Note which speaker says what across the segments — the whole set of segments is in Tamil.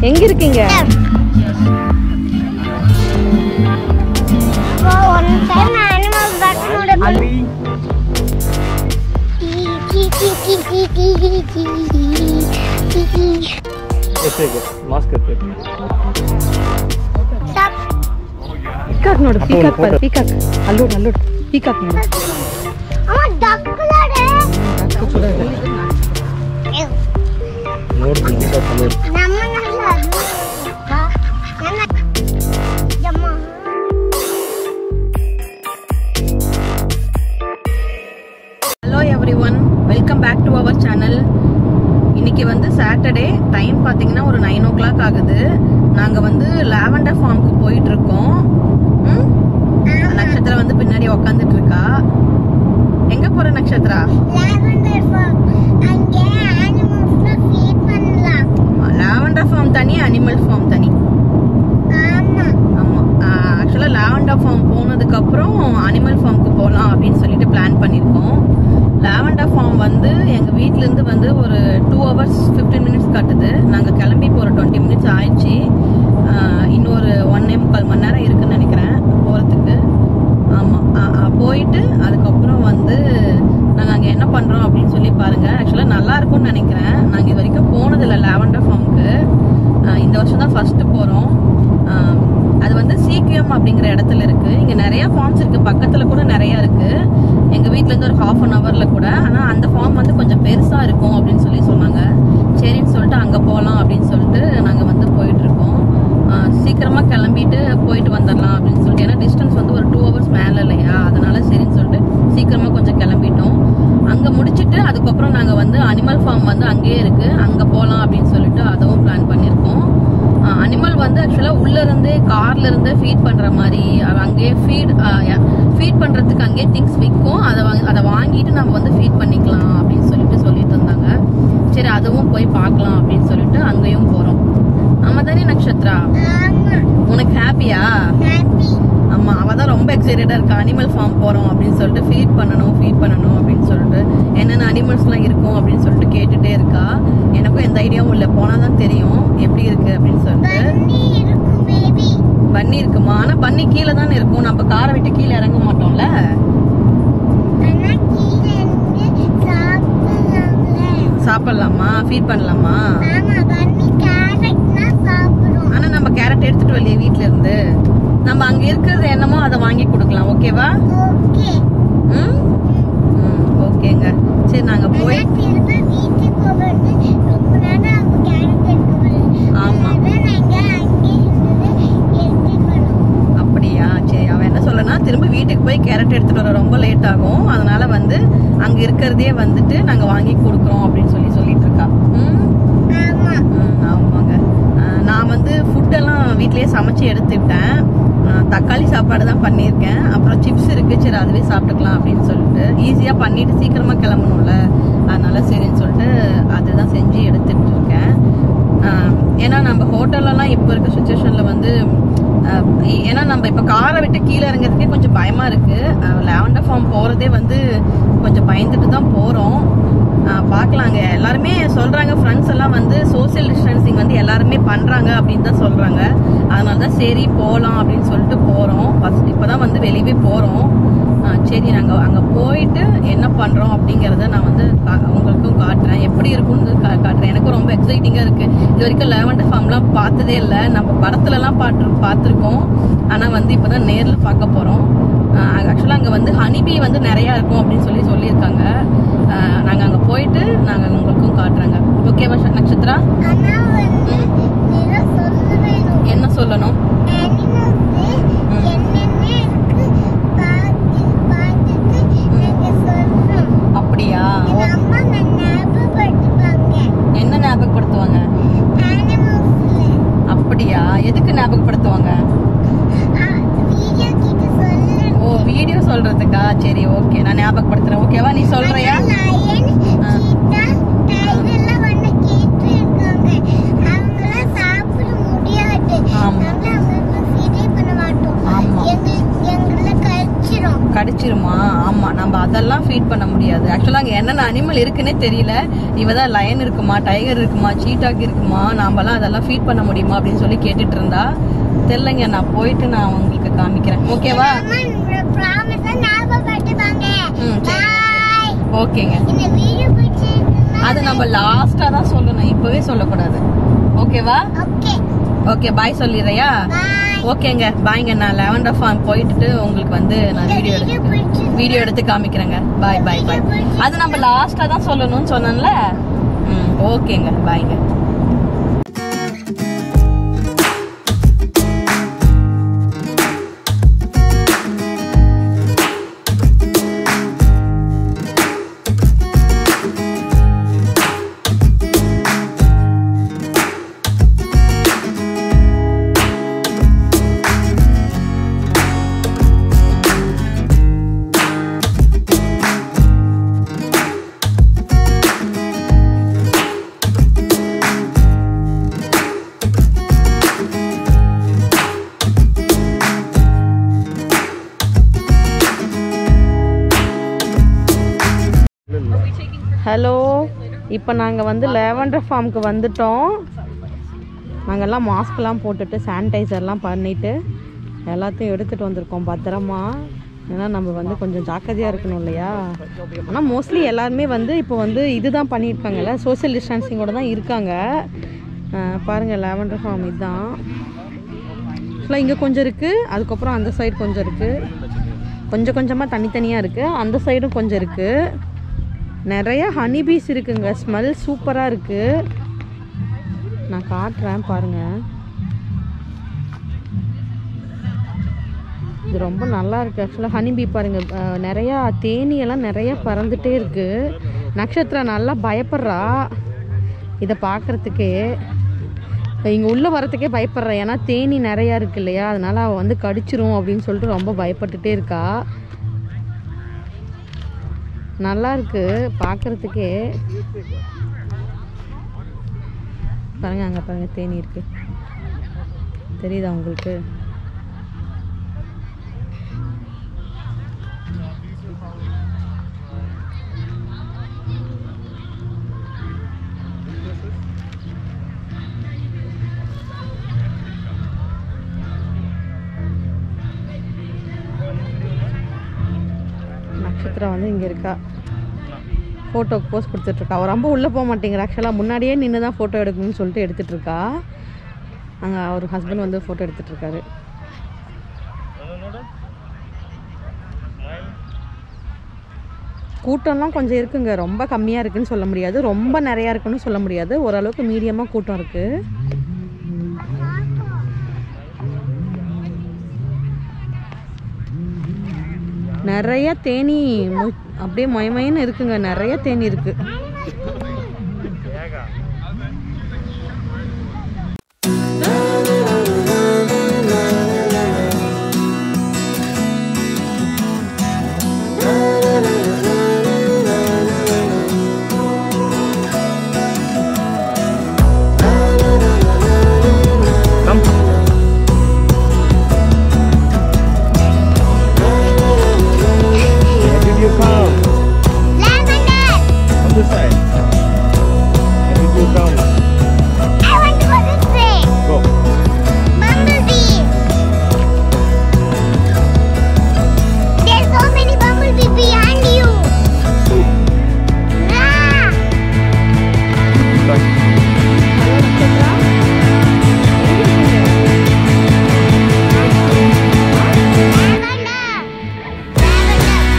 Speaker 1: எங்க இருக்கீங்க
Speaker 2: ஒன் டைம் அனிமல் பட்டனோட
Speaker 3: மாஸ்க் எடுத்து
Speaker 1: பீகாக் ನೋಡು ಪೀಕಾಕ್ பாரு பீகாக் அல்லோடு அல்லோடு பீகாக் ನೋಡು
Speaker 2: அவன் டக்குலாடே
Speaker 3: ನೋಡ್ತೀನಿ ಅಂತ ತಲೆ
Speaker 2: நம்ம நல்ல அது வா, என்ன அம்மா
Speaker 1: hello everyone welcome back to our channel இன்னைக்கு வந்து சாட்டர்டே டைம் பார்த்தீங்கன்னா ஒரு நைன் ஓ கிளாக் ஆகுது நாங்கள் வந்து லாவெண்டர் ஃபார்முக்கு போயிட்டு இருக்கோம் ம்? நட்சத்திரா வந்து பின்னாடி உக்காந்துட்டு இருக்கா எங்க போற நட்சத்திரா
Speaker 2: லாவெண்டர் ஃபார்ம் அங்கே அனிமல்ஸ்லாம் ஃபீட் பண்ணலாம்
Speaker 1: லாவெண்டர் ஃபார்ம் தனி அனிமல் ஃபார்ம் தனி
Speaker 2: ஆமா
Speaker 1: ஆமா ஆக்சுவலாக லாவெண்டர் ஃபார்ம் போனதுக்கு அப்புறம் அனிமல் ஃபார்முக்கு போகலாம் அப்படின்னு சொல்லிட்டு பிளான் பண்ணியிருக்கோம் லாவெண்டர் ஃபார்ம் வந்து எங்கள் வீட்டிலேருந்து வந்து ஒரு டூ ஹவர்ஸ் ஃபிஃப்டீன் மினிட்ஸ் காட்டுது நாங்கள் கிளம்பி இப்போ ஒரு டுவெண்ட்டி மினிட்ஸ் ஆயிடுச்சு ஆஹ் இன்னொரு ஒன்னே முக்கால் மணி நேரம் இருக்குன்னு நினைக்கிறேன் போகிறதுக்கு ஆமாம் போயிட்டு அதுக்கப்புறம் வந்து நாங்கள் அங்கே என்ன பண்ணுறோம் அப்படின்னு சொல்லி பாருங்கள் ஆக்சுவலாக நல்லா இருக்கும்னு நினைக்கிறேன் நாங்கள் இது வரைக்கும் போனதில்லை லாவெண்டர் ஃபார்முக்கு இந்த வருஷம் தான் ஃபர்ஸ்ட் போகிறோம் அது வந்து சீக்கியம் அப்படிங்கிற இடத்துல இருக்கு இங்க நிறைய ஃபார்ம்ஸ் இருக்கு பக்கத்துல கூட நிறைய இருக்கு எங்க வீட்ல இருந்து ஒரு ஹாஃப் அன் ஹவர்ல கூட ஆனா அந்த ஃபார்ம் வந்து கொஞ்சம் பெருசா இருக்கும் அப்படின்னு சொல்லி சொன்னாங்க சரின்னு சொல்லிட்டு அங்க போகலாம் அப்படின்னு சொல்லிட்டு நாங்க வந்து போயிட்டு இருக்கோம் ஆஹ் சீக்கிரமா கிளம்பிட்டு போயிட்டு வந்துடலாம் அப்படின்னு சொல்லிட்டு ஏன்னா டிஸ்டன்ஸ் வந்து ஒரு டூ ஹவர்ஸ் மேல இல்லையா அதனால சரின்னு சொல்லிட்டு சீக்கிரமா கொஞ்சம் கிளம்பிட்டோம் அங்க முடிச்சிட்டு அதுக்கப்புறம் நாங்க வந்து அனிமல் ஃபார்ம் வந்து அங்கேயே இருக்கு அங்க போகலாம் அப்படின்னு சொல்லிட்டு அதுவும் பிளான் பண்ணியிருக்கோம் அனிமல் வந்து ஆக்சுவலா உள்ள இருந்தே கார்ல இருந்து ஃபீட் பண்ற மாதிரி அவ அங்கேயே ஃபீட் ஃபீட் பண்றதுக்கு அங்கேயே திங்ஸ் விற்கும் அதை வாங்கி அதை வாங்கிட்டு நம்ம வந்து ஃபீட் பண்ணிக்கலாம் அப்படின்னு சொல்லிட்டு சொல்லிட்டு இருந்தாங்க சரி அதுவும் போய் பார்க்கலாம் அப்படின்னு சொல்லிட்டு அங்கேயும் போறோம் ஆமா தானே நக்ஷத்ரா
Speaker 2: ஆமா
Speaker 1: உனக்கு ஹாப்பியா
Speaker 2: ஹாப்பி
Speaker 1: ஆமா அவ தான் ரொம்ப எக்ஸைட்டடா இருக்கா அனிமல் ஃபார்ம் போறோம் அப்படின்னு சொல்லிட்டு ஃபீட் பண்ணணும் ஃபீட் பண்ணணும் அப்படின்னு சொல்லிட்டு என்னென்ன அனிமல்ஸ்லாம் இருக்கும் அப்படின்னு சொல்லிட்டு கேட்டுட்டே இருக்கா எனக்கும் எந்த ஐடியாவும் இல்லை போனால் தான் தெரியும் எப்படி இருக்கு அப்படின்னு சொல்லிட்டு
Speaker 2: பன்னி இருக்கும் பேபி
Speaker 1: பன்னி இருக்குமா ஆனா பன்னி கீழே தானே இருக்கும் நம்ம காரை விட்டு கீழே இறங்க மாட்டோம்ல
Speaker 2: ஆனா கீழே இருந்து சாப்பிடலாம்ல
Speaker 1: சாப்பிடலாமா ஃபீட் பண்ணலாமா
Speaker 2: ஆமா பன்னி கேரட்னா சாப்பிடும்
Speaker 1: ஆனா நம்ம கேரட் எடுத்துட்டு வரலையே வீட்ல இருந்து நம்ம அங்க இருக்கிறது என்னமோ அதை வாங்கி கொடுக்கலாம் ஓகேவா
Speaker 2: ஓகே
Speaker 1: ம் ம், ஓகேங்க சரி நாங்க போய்
Speaker 2: ஆனா திரும்ப வீட்டுக்கு போகிறது ரொம்ப நேரம் அவங்க கேரட் எடுக்க முடியாது
Speaker 1: ஆமா.
Speaker 2: அதனால நாங்க அங்கே இருந்தது எடுத்துட்டு வரோம்
Speaker 1: அப்படியா சரி அவ என்ன சொல்லனா திரும்ப வீட்டுக்கு போய் கேரட் எடுத்துட்டு வர ரொம்ப லேட் ஆகும் அதனால வந்து அங்க இருக்கிறதே வந்துட்டு நாங்க வாங்கி கொடுக்குறோம் அப்படின்னு சொல்லி சொல்லிட்டு இருக்கா ம்
Speaker 2: ஆமா
Speaker 1: ம், ஆமாங்க அஹ், நான் வந்து ஃபுட்டெல்லாம் வீட்லயே சமைச்சு எடுத்துக்கிட்டேன் அஹ், தக்காளி சாப்பாடு தான் பண்ணியிருக்கேன் அப்புறம் சிப்ஸ் இருக்கு சரி அதுவே சாப்பிட்டுக்கலாம் அப்படின்னு சொல்லிட்டு ஈஸியா பண்ணிட்டு சீக்கிரமா கிளம்பணும்ல அதனால சரின்னு சொல்லிட்டு அதுதான் செஞ்சு எடுத்துட்டு இருக்கேன் அஹ், ஏன்னா நம்ம ஹோட்டல்லலாம் இப்போ இருக்க சுச்சுவேஷன்ல வந்து அஹ், ஏன்னா நம்ம இப்போ காரை விட்டு கீழே இறங்குறதுக்கே கொஞ்சம் பயமா இருக்கு லாவெண்டர் ஃபார்ம் போறதே வந்து கொஞ்சம் பயந்துட்டு தான் போறோம் ஆஹ் பார்க்கலாங்க எல்லாருமே சொல்றாங்க ஃப்ரெண்ட்ஸ் எல்லாம் வந்து சோஷியல் டிஸ்டன்சிங் வந்து எல்லாருமே பண்றாங்க அப்படின்னு தான் சொல்றாங்க அதனால தான் சரி போகலாம் அப்படின்னு சொல்லிட்டு போறோம் ஃபர்ஸ்ட் இப்பதான் வந்து வெளியவே போறோம் ஆஹ் சரி நாங்க அங்க போயிட்டு என்ன பண்றோம் அப்படிங்கறத நான் வந்து கா- உங்களுக்கும் காட்டுறேன் எப்படி இருக்கும்னு கா- காட்டுறேன் எனக்கும் ரொம்ப எக்ஸைட்டிங்கா இருக்கு இது வரைக்கும் லேவண்டர் ஃபார்ம்லாம் பார்த்ததே இல்லை நம்ம படத்துல எல்லாம் பாட்டு பார்த்துருக்கோம் ஆனா வந்து இப்பதான் நேர்ல பார்க்க போறோம் ஆக்சுவலாக அங்கே வந்து ஹனிபி வந்து நிறையா இருக்கும் அப்படின்னு சொல்லி சொல்லியிருக்காங்க நாங்கள் அங்கே போயிட்டு நாங்கள் உங்களுக்கும் காட்டுறாங்க ஓகேவா ஷ- நக்ஷத்ரா
Speaker 2: ஆனா வந்து நிற சொல்ல வேணும்
Speaker 1: என்ன சொல்லணும்
Speaker 2: அனிமல்ஸ் என்னென்ன இருக்கு பார்த்து பார்த்துட்டு நாங்க சொல்றோம்
Speaker 1: அப்படியா
Speaker 2: எங்க அம்மா நான் ஞாபகப்படுத்துவாங்க
Speaker 1: என்ன ஞாபகப்படுத்துவாங்க
Speaker 2: அனிமல்ஸ்ல
Speaker 1: அப்படியா எதுக்கு ஞாபகப்படுத்துவாங்க
Speaker 2: வீடியோ கிட்ட சொல்லணும்
Speaker 1: ஓ வீடியோ சொல்றதுக்கா சரி ஓகே நான் ஞாபகப்படுத்துறேன் ஓகேவா நீ சொல்றியா
Speaker 2: லயன் சீட்டா டைகர் எல்லாம் வந்து கேட்டு இருக்காங்க அவங்களாம் சாப்பிட முடியாது
Speaker 1: ஆமா.
Speaker 2: நாங்க அவங்களுக்கு ஃபீடே பண்ண மாட்டோம்
Speaker 1: ஆமா.
Speaker 2: எங்க எங்களை கழிச்சிரும்
Speaker 1: கடிச்சு கடிச்சிருமா ஆமா நம்ம அதெல்லாம் ஃபீட் பண்ண முடியாது ஆக்சுவலா அங்க என்னென்ன அனிமல் இருக்குன்னே தெரியல இவ தான் லயன் இருக்குமா டைகர் இருக்குமா சீட்டாக் இருக்குமா நாமெல்லாம் அதெல்லாம் ஃபீட் பண்ண முடியுமா அப்படின்னு சொல்லி கேட்டுட்டு இருந்தா தெரியலங்க நான் போயிட்டு நான் உங்களுக்கு காமிக்கிறேன் ஓகேவா
Speaker 2: அம்மா உங்களோட ப்ராமிஸ் ஞாபகப்படுத்துவாங்க
Speaker 1: ம், சரி.
Speaker 2: பாய்
Speaker 1: ஓகேங்க
Speaker 2: இந்த வீடியோ பிடிச்சிருந்தா
Speaker 1: அது நம்ம லாஸ்டா தான் சொல்லணும் இப்பவே சொல்லக்கூடாது ஓகேவா
Speaker 2: ஓகே
Speaker 1: ஓகே பாய் சொல்லிடுறியா
Speaker 2: பாய்
Speaker 1: ஓகேங்க பாய்ங்க நான் லெவன்டர் ஃபார்ம் போயிட்டு உங்களுக்கு வந்து நான் வீடியோ எடுத்து வீடியோ எடுத்து காமிக்கிறேங்க பாய் பாய் பாய் அது நம்ம லாஸ்டா தான் சொல்லணும்னு சொன்னேன்ல ம் ஓகேங்க பாய்ங்க ஹலோ இப்போ நாங்கள் வந்து லேவண்டர் ஃபார்முக்கு வந்துட்டோம் நாங்கள்லாம் மாஸ்க்லாம் போட்டுட்டு சானிடைசர்லாம் பண்ணிட்டு எல்லாத்தையும் எடுத்துகிட்டு வந்திருக்கோம் பத்திரமா ஏன்னா நம்ம வந்து கொஞ்சம் ஜாக்கிரதையாக இருக்கணும் இல்லையா ஆனால் மோஸ்ட்லி எல்லாருமே வந்து இப்போ வந்து இதுதான் பண்ணியிருக்காங்கல்ல சோஷியல் டிஸ்டன்சிங்கோட தான் இருக்காங்க அஹ் பாருங்க லேவண்டர் ஃபார்ம் இதுதான் ஆக்சுவலாக இங்கே கொஞ்சம் இருக்குது அதுக்கப்புறம் அந்த சைடு கொஞ்சம் இருக்குது கொஞ்சம் கொஞ்சமாக தனித்தனியாக இருக்குது அந்த சைடும் கொஞ்சம் இருக்குது நிறைய ஹனிபீஸ் இருக்குங்க ஸ்மெல் சூப்பராக இருக்குது நான் காட்டுறேன் பாருங்க இது ரொம்ப நல்லா இருக்கு ஆக்சுவலாக ஹனிபி பாருங்க அஹ், நிறையா தேனியெல்லாம் நிறைய பறந்துட்டே இருக்கு நட்சத்திரா நல்லா பயப்படுறா இதை பார்க்கறதுக்கே இங்கே உள்ளே வரத்துக்கே பயப்படுறா ஏன்னா தேனி நிறையா இருக்கு இல்லையா அதனால அவள் வந்து கடிச்சிரும் அப்படின்னு சொல்லிட்டு ரொம்ப பயப்பட்டுட்டே இருக்கா நல்லா இருக்கு பார்க்கறதுக்கே பாருங்க அங்கே பாருங்க தேனி இருக்கு தெரியுதா உங்களுக்கு நட்சத்திரா வந்து இங்கே இருக்கா ஃபோட்டோக்கு போஸ்ட் கொடுத்துட்ருக்கா அவள் ரொம்ப உள்ளே போக மாட்டேங்கிறா ஆக்சுவலாக முன்னாடியே நின்று தான் ஃபோட்டோ எடுக்கணும்னு சொல்லிட்டு எடுத்துட்டு இருக்கா அங்கே அவர் ஹஸ்பண்ட் வந்து ஃபோட்டோ எடுத்துட்டு இருக்காரு கூட்டம்லாம் கொஞ்சம் இருக்குங்க ரொம்ப கம்மியாக இருக்குன்னு சொல்ல முடியாது ரொம்ப நிறையா இருக்குன்னு சொல்ல முடியாது ஓரளவுக்கு மீடியமாக கூட்டம் இருக்குது நிறைய தேனி மு- அப்படியே மயமயன்னு இருக்குங்க நிறைய தேனி இருக்கு
Speaker 3: Where did you come?
Speaker 2: lavender
Speaker 3: On this side. Where did you come?
Speaker 2: I want to go this way
Speaker 3: Go.
Speaker 2: bumblebee there's so many bumblebee behind you ah lavender lavender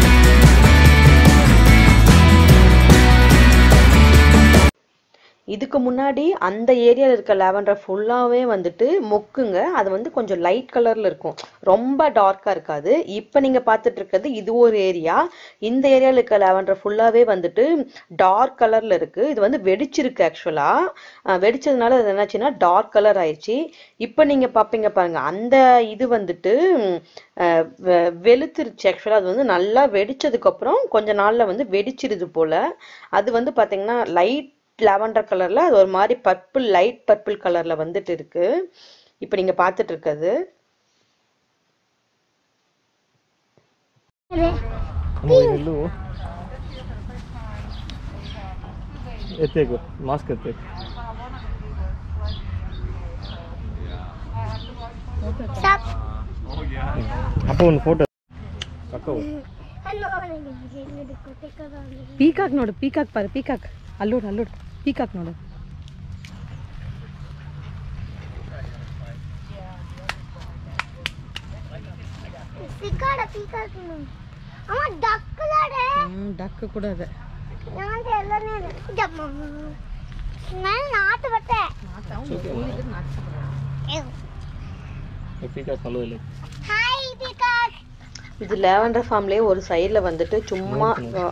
Speaker 1: இதுக்கு முன்னாடி அந்த ஏரியாவில் இருக்க லாவெண்டர் ஃபுல்லாகவே வந்துட்டு மொக்குங்க அது வந்து கொஞ்சம் லைட் கலரில் இருக்கும் ரொம்ப டார்க்காக இருக்காது இப்போ நீங்கள் பார்த்துட்டு இருக்கிறது இது ஒரு ஏரியா இந்த ஏரியாவில் இருக்க லாவெண்டர் ஃபுல்லாகவே வந்துட்டு டார்க் கலரில் இருக்குது இது வந்து வெடிச்சிருக்கு ஆக்சுவலாக வெடிச்சதுனால அது என்னாச்சுன்னா டார்க் கலர் ஆயிடுச்சு இப்போ நீங்கள் பார்ப்பீங்க பாருங்க அந்த இது வந்துட்டு ம், அஹ், வெ- வெளுத்துருச்சு ஆக்சுவலாக அது வந்து நல்லா வெடிச்சதுக்கப்புறம் கொஞ்ச நாளில் வந்து வெடிச்சிருது போல் அது வந்து பார்த்தீங்கன்னா லைட் லாவெண்டர் கலர்ல அது ஒரு மாதிரி பர்பிள் லைட் பர்பிள் கலர்ல வந்துட்டு இருக்கு இப்போ நீங்க பார்த்துட்டு இருக்கிறது
Speaker 3: అమ్మ వెళ్ళు ఎత్తేకు మాస్క్ ఎత్తేకు
Speaker 2: Stop.
Speaker 3: అప్ప ಒಂದು ಫೋಟೋ ಪಕ್ಕವು
Speaker 2: Hello, ನನಗೆ ಇದು ಕೊಟ್ಟಿದ್ದಾರೆ.
Speaker 1: ಪೀಕಾಕ್ ನೋಡು ಪೀಕಾಕ್ ಪಾರು ಪೀಕಾಕ್ ಅಲ್ಲೋಡು ಅಲ್ಲೋಡು ಪೀಕಾಕ್ ನೋಡು
Speaker 2: ಸಿಕ್ಕಾಡ ಪೀಕಾಕ್ ಅಮ್ಮ ಡಕ್ಕಲಾಡೆ
Speaker 1: ಡಕ್ ಕೂಡ ಇದೆ
Speaker 2: ನಾನು ಎಲ್ಲನೇ ಜಮ್ಮ ನಾನು ನಾತು ಬಟ್ಟೆ
Speaker 3: ಪೀಕಾಕ್ ಅಲ್ಲೋದಿಲ್ಲ
Speaker 2: ಹಾಯ್ ಪೀಕಾಕ್
Speaker 1: இது லேவண்டர் ஃபார்ம்லேயே ஒரு சைடில் வந்துட்டு சும்மா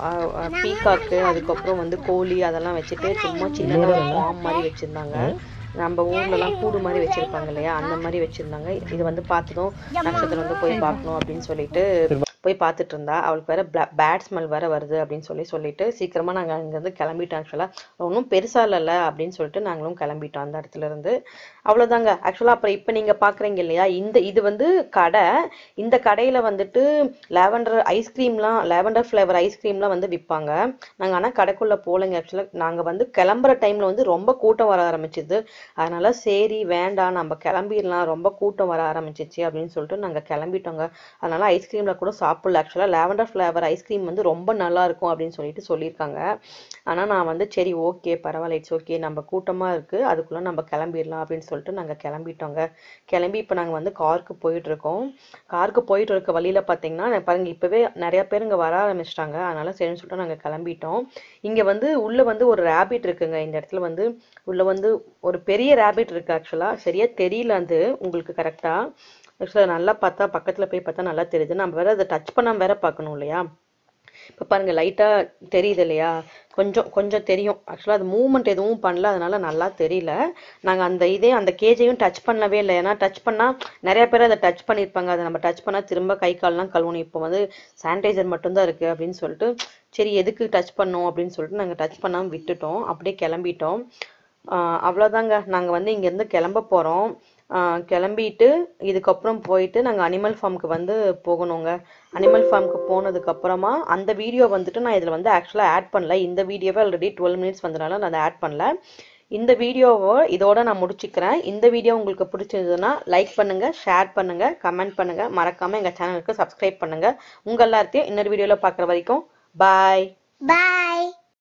Speaker 1: பீகாக்கு அதுக்கப்புறம் வந்து கோழி அதெல்லாம் வச்சுட்டு சும்மா சின்னதாக ஃபார்ம் மாதிரி வச்சுருந்தாங்க நம்ம ஊர்லலாம் கூடு மாதிரி வச்சிருப்பாங்க இல்லையா அந்த மாதிரி வச்சிருந்தாங்க இது வந்து பார்த்ததும் நட்சத்திரம் வந்து போய் பார்க்கணும் அப்படின்னு சொல்லிட்டு போய் பார்த்துட்டு இருந்தா அவளுக்கு வேற பேட் ஸ்மெல் வேற வருது அப்படின்னு சொல்லி சொல்லிட்டு சீக்கிரமா நாங்க அங்கேருந்து கிளம்பிட்டோம் ஆக்சுவலா ஒன்றும் பெருசா இல்லைல்ல அப்படின்னு சொல்லிட்டு நாங்களும் கிளம்பிட்டோம் அந்த இடத்துல இருந்து அவ்வளவுதாங்க ஆக்சுவலா அப்புறம் இப்போ நீங்க பாக்குறீங்க இல்லையா இந்த இது வந்து கடை இந்த கடையில வந்துட்டு லாவெண்டர் ஐஸ்கிரீம்லாம் லாவெண்டர் ஃப்ளேவர் ஐஸ்கிரீம்லாம் வந்து விற்பாங்க நாங்க ஆனா கடைக்குள்ள போலங்க ஆக்சுவலா நாங்க வந்து கிளம்புற டைம்ல வந்து ரொம்ப கூட்டம் வர ஆரம்பிச்சுது அதனால சரி வேண்டாம் நம்ம கிளம்பிடலாம் ரொம்ப கூட்டம் வர ஆரம்பிச்சிச்சு அப்படின்னு சொல்லிட்டு நாங்க கிளம்பிட்டோங்க அதனால ஐஸ்கிரீம்ல கூட சாப்பிடல ஆக்சுவலா லாவெண்டர் ஃப்ளேவர் ஐஸ்கிரீம் வந்து ரொம்ப நல்லா இருக்கும் அப்படின்னு சொல்லிட்டு சொல்லியிருக்காங்க ஆனா நான் வந்து சரி ஓகே பரவாயில்ல இட்ஸ் ஓகே நம்ம கூட்டமா இருக்கு அதுக்குள்ள நம்ம கிளம்பிடலாம் அப்படின்னு சொல்லிட்டு நாங்க கிளம்பிட்டோங்க கிளம்பி இப்போ நாங்க வந்து காருக்கு போயிட்டு இருக்கோம் காருக்கு போயிட்டு இருக்க வழியில பாத்தீங்கன்னா பாருங்க இப்பவே நிறைய பேர் இங்க வர ஆரம்பிச்சிட்டாங்க அதனால சரின்னு சொல்லிட்டு நாங்க கிளம்பிட்டோம் இங்க வந்து உள்ள வந்து ஒரு ரேபிட் இருக்குங்க இந்த இடத்துல வந்து உள்ள வந்து ஒரு பெரிய ரேபிட் இருக்கு ஆக்சுவலா சரியா தெரியல அது உங்களுக்கு கரெக்டா ஆக்சுவலா நல்லா பார்த்தா பக்கத்துல போய் பார்த்தா நல்லா தெரியுது நம்ம வேற அதை டச் பண்ணாம வேற பார்க்கணும் இல்லையா இப்போ பாருங்க லைட்டா தெரியுது இல்லையா கொஞ்சம் கொஞ்சம் தெரியும் ஆக்சுவலா அது மூவ்மெண்ட் எதுவும் பண்ணல அதனால நல்லா தெரியல நாங்க அந்த இதே அந்த கேஜையும் டச் பண்ணவே இல்லை ஏன்னா டச் பண்ணா நிறைய பேர் அதை டச் பண்ணியிருப்பாங்க அதை நம்ம டச் பண்ணா திரும்ப கை கால்லாம் கழுவணும் இப்போ வந்து சானிடைசர் மட்டும்தான் இருக்கு அப்படின்னு சொல்லிட்டு சரி எதுக்கு டச் பண்ணோம் அப்படின்னு சொல்லிட்டு நாங்க டச் பண்ணாம விட்டுட்டோம் அப்படியே கிளம்பிட்டோம் ஆஹ் அவ்வளவுதாங்க நாங்க வந்து இங்க இருந்து கிளம்ப போறோம் ஆஹ் கிளம்பிட்டு இதுக்கப்புறம் போயிட்டு நாங்க அனிமல் ஃபார்முக்கு வந்து போகணுங்க அனிமல் ஃபார்முக்கு போனதுக்கு அப்புறமா அந்த வீடியோ வந்துட்டு நான் இதுல வந்து ஆக்சுவலா ஆட் பண்ணல இந்த வீடியோவே ஆல்ரெடி டுவெல் மினிட்ஸ் வந்தனால நான் அதை ஆட் பண்ணல இந்த வீடியோவை இதோட நான் முடிச்சுக்கிறேன் இந்த வீடியோ உங்களுக்கு பிடிச்சிருந்ததுன்னா லைக் பண்ணுங்க ஷேர் பண்ணுங்க கமெண்ட் பண்ணுங்க மறக்காம எங்க சேனலுக்கு சப்ஸ்கிரைப் பண்ணுங்க உங்க எல்லாத்தையும் இன்னொரு வீடியோல பாக்குற வரைக்கும் பாய்
Speaker 2: பாய்